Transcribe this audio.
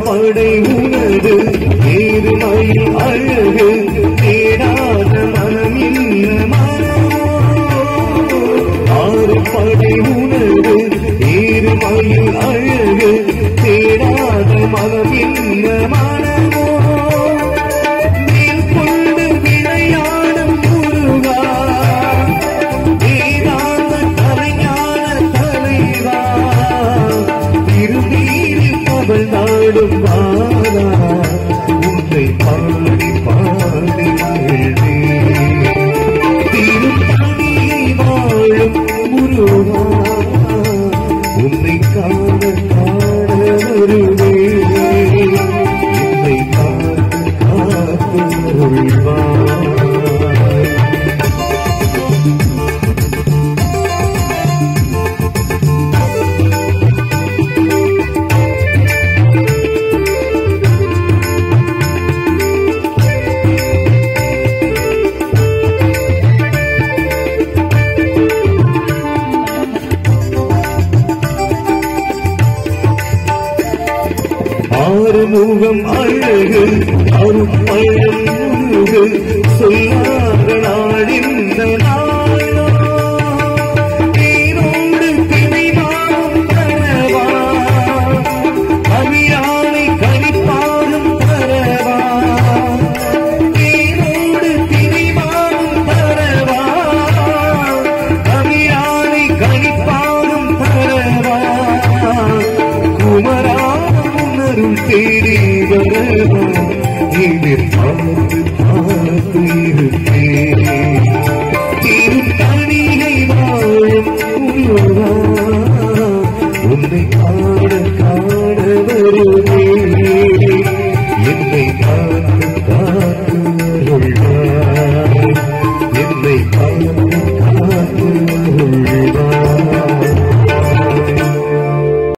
படை உனது நேர்மையில் அழகு தேடாத மனம் என்ன மனமோ ஆறு படை உனது நேர்மையில் அழகு தேடாத மனம் என்ன மனமோ மேல் கொண்டு விளையாடும் முருகா நீதான கலைஞான தலைவா திருநீரில் கவல் நாடும் வாரா உன்னை பாடி பாடி எழுதி திருப்பணியை வாழும் முருகா உன்னை காண காண வருவே என்னை காத்து காத்து அருள்வாய் ஆறுமுகம் அழகு அருப்பழம் முருகு சொல்லாத நாடிந்த நாளோ நீரோடு திணைவாரும் தரவா அவியானை கணிப்பாரும் தரவா நீரோடு திணைவாரும் தரவா அவியானை கணிப்பாரும் தரவா குமரா உணரும் தேடி வரவா எதிர் பார்த்து பார்த்து இருக்க